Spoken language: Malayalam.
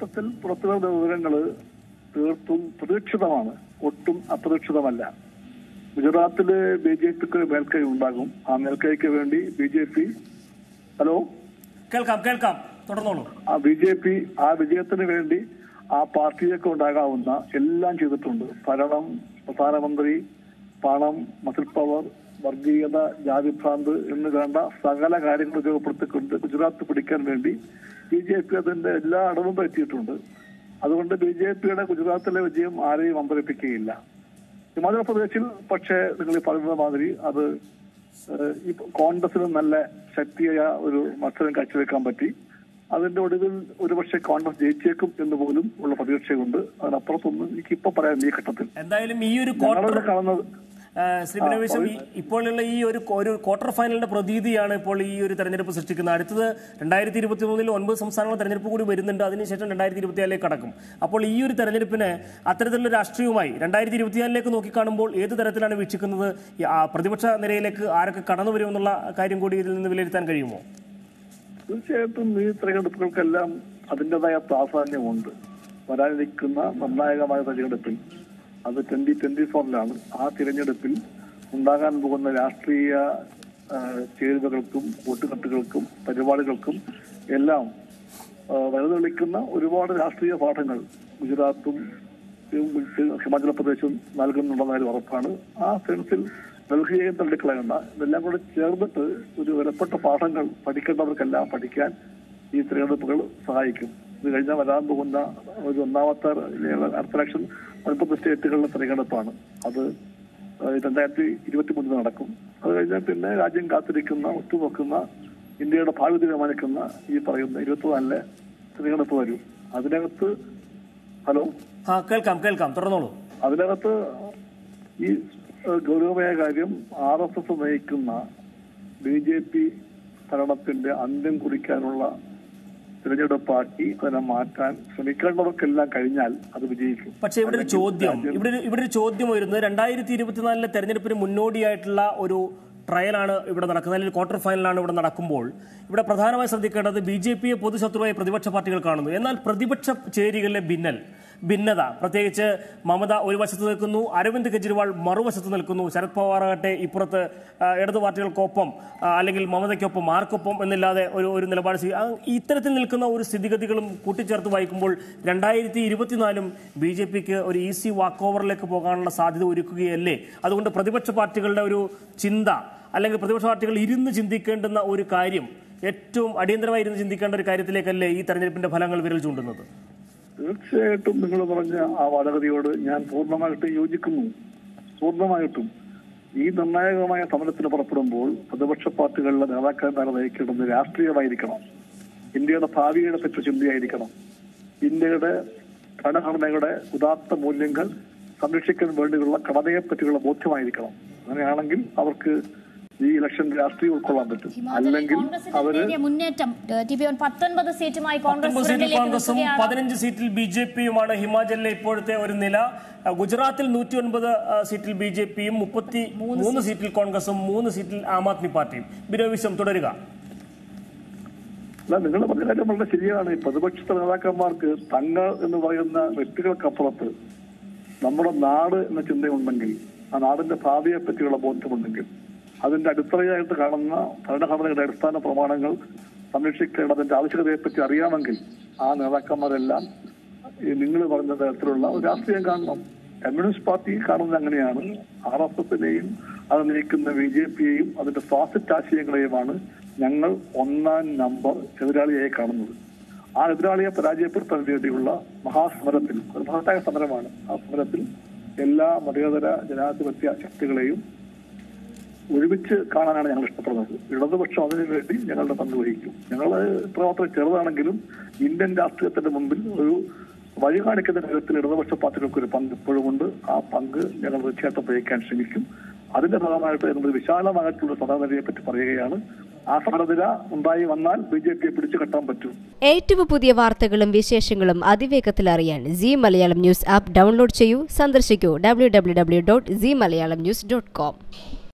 ഘട്ടത്തിൽ പുറത്തുവരുന്ന വിവരങ്ങൾ തീർത്തും പ്രതീക്ഷിതമാണ് ഒട്ടും അപ്രതീക്ഷിതമല്ല ഗുജറാത്തില് ബി ജെ പിക്ക് മേൽക്കൈ ഉണ്ടാകും ആ മേൽക്കൈക്ക് വേണ്ടി ബി ജെ പി ഹലോ കേൾക്കാം കേൾക്കാം തുടർന്നോളൂ ആ ബി ജെ പി ആ വിജയത്തിന് വേണ്ടി ആ പാർട്ടിയൊക്കെ ഉണ്ടാകാവുന്ന എല്ലാം ചെയ്തിട്ടുണ്ട് ഭരണം പ്രധാനമന്ത്രി പണം മസിൽ പവർ വർഗീയത ജാതിഭ്രാന്ത് എന്ന് വേണ്ട സകല കാര്യങ്ങൾ ഉപയോഗപ്പെടുത്തിക്കൊണ്ട് ഗുജറാത്ത് പിടിക്കാൻ വേണ്ടി ബി ജെ പി അതിന്റെ എല്ലാ അടവും പറ്റിയിട്ടുണ്ട് അതുകൊണ്ട് ബി ജെ പിയുടെ ഗുജറാത്തിലെ വിജയം ആരെയും അമ്പരപ്പിക്കുകയില്ല ഹിമാചൽ പ്രദേശിൽ പക്ഷേ നിങ്ങൾ ഈ പറയുന്ന മാതിരി അത് ഏഹ്, ഈ കോൺഗ്രസിന് നല്ല ശക്തിയായ ഒരു മത്സരം കാഴ്ചവെക്കാൻ പറ്റി അതിന്റെ ഒടുവിൽ ഒരുപക്ഷെ കോൺഗ്രസ് ജയിച്ചേക്കും എന്ന് പോലും ഉള്ള പ്രതീക്ഷയുണ്ട് അതിനപ്പുറത്തൊന്നും എനിക്ക് ഇപ്പൊ പറയാൻ ഈ ഘട്ടത്തിൽ എന്തായാലും ഈ ഒരു ക്വാർട്ടർ ഞങ്ങളിവിടെ കാണുന്നത് ആ, ശ്രീ ബിനോവിശം ഇപ്പോഴുള്ള ഈ ഒരു ഒരു ക്വാർട്ടർ ഫൈനലിന്റെ പ്രതീതിയാണ് ഇപ്പോൾ ഈ ഒരു തെരഞ്ഞെടുപ്പ് സൃഷ്ടിക്കുന്നത് അടുത്തത് രണ്ടായിരത്തി ഇരുപത്തി മൂന്നിൽ ഒൻപത് സംസ്ഥാനങ്ങൾ തെരഞ്ഞെടുപ്പ് കൂടി വരുന്നുണ്ട് അതിനുശേഷം രണ്ടായിരത്തി ഇരുപത്തിനാലിലേക്ക് കടക്കും അപ്പോൾ ഈ ഒരു തെരഞ്ഞെടുപ്പിന് അത്തരത്തിലുള്ള രാഷ്ട്രീയവുമായി രണ്ടായിരത്തി ഇരുപത്തിനാലിലേക്ക് നോക്കിക്കാണുമ്പോൾ ഏത് തരത്തിലാണ് വീക്ഷിക്കുന്നത് ഈ, ആ, പ്രതിപക്ഷ നിരയിലേക്ക് ആരൊക്കെ കടന്നു വരുമെന്നുള്ള കാര്യം കൂടി ഇതിൽ നിന്ന് വിലയിരുത്താൻ കഴിയുമോ തീർച്ചയായിട്ടും ഈ തെരഞ്ഞെടുപ്പുകൾക്കെല്ലാം അതിൻ്റെതായ പ്രാധാന്യമുണ്ട് വരാനിരിക്കുന്ന നിർണായകമായ തെരഞ്ഞെടുപ്പിൽ അത് ട്വന്റി ട്വന്റി ഫോറിലാണ് ആ തിരഞ്ഞെടുപ്പിൽ ഉണ്ടാകാൻ പോകുന്ന രാഷ്ട്രീയ ആ, ചേരുവകൾക്കും കൂട്ടുകെട്ടുകൾക്കും പരിപാടികൾക്കും എല്ലാം ആ, വലുതെളിക്കുന്ന ഒരുപാട് രാഷ്ട്രീയ പാഠങ്ങൾ ഗുജറാത്തും ഉം, ഹിമാചൽ പ്രദേശും നൽകുന്നുള്ള കാര്യം ഉറപ്പാണ് ആ സെൻസിൽ ഡൽഹിയെയും തള്ളിക്കളയണ്ട ഇതെല്ലാം കൂടെ ചേർന്നിട്ട് ഒരു വിലപ്പെട്ട പാഠങ്ങൾ പഠിക്കേണ്ടവർക്കെല്ലാം പഠിക്കാൻ ഈ തിരഞ്ഞെടുപ്പുകൾ സഹായിക്കും ഇത് കഴിഞ്ഞാൽ വരാൻ പോകുന്ന ഒരു ഒന്നാമത്തെ അടുത്ത ഇലക്ഷൻ ഒൻപത് സ്റ്റേറ്റുകളിലെ തിരഞ്ഞെടുപ്പാണ് അത് ഏഹ് രണ്ടായിരത്തി ഇരുപത്തി മൂന്നിൽ നടക്കും അത് കഴിഞ്ഞാൽ പിന്നെ രാജ്യം കാത്തിരിക്കുന്ന ഒത്തുനോക്കുന്ന ഇന്ത്യയുടെ ഭാവി തീരുമാനിക്കുന്ന ഈ പറയുന്ന ഇരുപത്തിനാലിലെ തിരഞ്ഞെടുപ്പ് വരും അതിനകത്ത് ഹലോ ആ കേൾക്കാം കേൾക്കാം തുടർന്നോളൂ അതിനകത്ത് ഈ ഏഹ്, ഗൗരവമായ കാര്യം ആർ എസ് എസ് നയിക്കുന്ന ബി ജെ പി ഭരണത്തിന്റെ അന്ത്യം കുറിക്കാനുള്ള തിരഞ്ഞെടുപ്പാക്കി അതിനെ മാറ്റാൻ ശ്രമിക്കേണ്ടവർക്കെല്ലാം കഴിഞ്ഞാൽ അത് വിജയിക്കും പക്ഷേ ഇവിടെ ഒരു ചോദ്യം ഇവിടെ ഒരു- ഇവിടെ ഒരു ചോദ്യം വരുന്നത് രണ്ടായിരത്തി ഇരുപത്തിനാലിലെ തെരഞ്ഞെടുപ്പിന് മുന്നോടിയായിട്ടുള്ള ഒരു ട്രയലാണ് ഇവിടെ നടക്കുന്നത് അല്ലെങ്കിൽ ക്വാർട്ടർ ഫൈനലാണ് ഇവിടെ നടക്കുമ്പോൾ ഇവിടെ പ്രധാനമായി ശ്രദ്ധിക്കേണ്ടത് ബി ജെ പിയെ പൊതുശത്രുവായി പ്രതിപക്ഷ പാർട്ടികൾ കാണുന്നു എന്നാൽ പ്രതിപക്ഷ ചേരികളിലെ ഭിന്നൽ ഭിന്നത പ്രത്യേകിച്ച് മമത ഒരു വശത്ത് നിൽക്കുന്നു അരവിന്ദ് കെജ്രിവാൾ മറുവശത്ത് നിൽക്കുന്നു ശരത് പവാർ ആകട്ടെ ഇപ്പുറത്ത് ആ, ഇടതു പാർട്ടികൾക്കൊപ്പം ആ, അല്ലെങ്കിൽ മമതയ്ക്കൊപ്പം ആർക്കൊപ്പം എന്നില്ലാതെ ഒരു ഒരു നിലപാട് സ്വീ- ആ, ഇത്തരത്തിൽ നിൽക്കുന്ന ഒരു സ്ഥിതിഗതികളും കൂട്ടിച്ചേർത്ത് വായിക്കുമ്പോൾ രണ്ടായിരത്തി ഇരുപത്തിനാലും ബി ജെ പിക്ക് ഒരു ഈസി വാക്ക് ഓവറിലേക്ക് പോകാനുള്ള സാധ്യത ഒരുക്കുകയല്ലേ അതുകൊണ്ട് പ്രതിപക്ഷ പാർട്ടികളുടെ ഒരു ചിന്ത അല്ലെങ്കിൽ പ്രതിപക്ഷ പാർട്ടികൾ ഇരുന്ന് ചിന്തിക്കേണ്ടുന്ന ഒരു കാര്യം ഏറ്റവും അടിയന്തരമായി ഇരുന്ന് ചിന്തിക്കേണ്ട ഒരു കാര്യത്തിലേക്കല്ലേ ഈ തെരഞ്ഞെടുപ്പിന്റെ ഫലങ്ങൾ വിരൽ ചൂണ്ടുന്നത് തീർച്ചയായിട്ടും നിങ്ങൾ പറഞ്ഞ ആ വാദഗതിയോട് ഞാൻ പൂർണ്ണമായിട്ടും യോജിക്കുന്നു പൂർണ്ണമായിട്ടും ഈ നിർണായകമായ സമരത്തിന് പുറപ്പെടുമ്പോൾ പ്രതിപക്ഷ പാർട്ടികളിലെ നേതാക്കന്മാരെ നയിക്കേണ്ടത് രാഷ്ട്രീയമായിരിക്കണം ഇന്ത്യയുടെ ഭാവിയുടെ പറ്റി ചിന്തയായിരിക്കണം ഇന്ത്യയുടെ ഭരണഘടനയുടെ ഉദാത്ത മൂല്യങ്ങൾ സംരക്ഷിക്കാൻ വേണ്ടിയുള്ള കടമയെ പറ്റിയുള്ള ബോധ്യമായിരിക്കണം അങ്ങനെയാണെങ്കിൽ അവർക്ക് ഈ ഇലക്ഷൻ രാഷ്ട്രീയം ഉൾക്കൊള്ളാൻ പറ്റും ഹിമാചലിൽ അല്ലെങ്കിൽ കോൺഗ്രസിന്റെ അവര് നേരിയ മുന്നേറ്റം ഏഹ്, ടി പി ഒൻ പത്തൊൻപത് സീറ്റുമായി കോൺഗ്രസ് പത്തൊമ്പത് സീറ്റിൽ ഫ്രണ്ടിലേക്ക് കോൺഗ്രസും നിൽക്കുകയാണ്. പതിനഞ്ച് സീറ്റിൽ ബി ജെ പിയുമാണ് ഹിമാചലിലെ ഇപ്പോഴത്തെ ഒരു നില അഹ് ഗുജറാത്തിൽ നൂറ്റി ഒൻപത് സീറ്റിൽ ബി ജെ പിയും മുപ്പത്തി മൂന്ന് സീറ്റിൽ കോൺഗ്രസും മൂന്ന് സീറ്റിൽ ആം ആദ്മി പാർട്ടിയും ബിനോവിശം തുടരുക അല്ല നിങ്ങൾ പറഞ്ഞ കാര്യം വളരെ ശരിയാണ് ഈ പ്രതിപക്ഷ നേതാക്കന്മാർക്ക് തങ്ങൾ എന്ന് പറയുന്ന വ്യക്തികൾക്കപ്പുറത്ത് നമ്മുടെ നാട് എന്ന ചിന്തയുണ്ടെങ്കിൽ ആ നാടിന്റെ ഭാവിയെ പറ്റിയുള്ള ബോധ്യമുണ്ടെങ്കിൽ അതിന്റെ അടിത്തറയായിട്ട് കാണുന്ന ഭരണഘടനയുടെ അടിസ്ഥാന പ്രമാണങ്ങൾ സംരക്ഷിക്കേണ്ടതിന്റെ ആവശ്യകതയെപ്പറ്റി അറിയാമെങ്കിൽ ആ നേതാക്കന്മാരെല്ലാം ഈ നിങ്ങൾ പറഞ്ഞ തരത്തിലുള്ള ഒരു രാഷ്ട്രീയം കാണണം കമ്മ്യൂണിസ്റ്റ് പാർട്ടി കാണുന്നത് അങ്ങനെയാണ് ആർ എസ് എസിനെയും അത് നയിക്കുന്ന ബി ജെ പിയെയും അതിന്റെ ഫാസിസ്റ്റ് ആശയങ്ങളെയുമാണ് ഞങ്ങൾ ഒന്നാം നമ്പർ എതിരാളിയായി കാണുന്നത് ആ എതിരാളിയെ പരാജയപ്പെടുത്താൻ വേണ്ടിയുള്ള മഹാസമരത്തിൽ ഒരു മഹത്തായ സമരമാണ് ആ സമരത്തിൽ എല്ലാ മതേതര ജനാധിപത്യ ശക്തികളെയും ഒരുമിച്ച് കാണാനാണ് ഞങ്ങൾ ഇഷ്ടപ്പെടുന്നത് ഇടതുപക്ഷം അതിനു വേണ്ടി ഞങ്ങളുടെ പങ്ക് വഹിക്കും ഞങ്ങൾ ഇത്രമാത്രം ചെറുതാണെങ്കിലും ഇന്ത്യൻ രാഷ്ട്രീയത്തിന്റെ മുമ്പിൽ ഒരു വഴി കാണിക്കുന്ന കാര്യത്തിൽ ഇടതുപക്ഷ പാർട്ടികൾക്ക് ഒരു പങ്ക് ഇപ്പോഴുമുണ്ട് ആ പങ്ക് ഞങ്ങൾ തീർച്ചയായിട്ടും വഹിക്കാൻ ശ്രമിക്കും അതിന്റെ ഭാഗമായിട്ട് നമ്മൾ വിശാലമായിട്ടുള്ള സമരനിരയെ പറ്റി പറയുകയാണ് ആ സമരനിര ഉണ്ടായി വന്നാൽ ബി ജെ പിയെ പിടിച്ചു കെട്ടാൻ പറ്റും ഏറ്റവും പുതിയ വാർത്തകളും വിശേഷങ്ങളും അതിവേഗത്തിൽ അറിയാൻ C Malayalam news app download ചെയ്യൂ സന്ദർശിക്കൂ W W W dot C Malayalam news dot com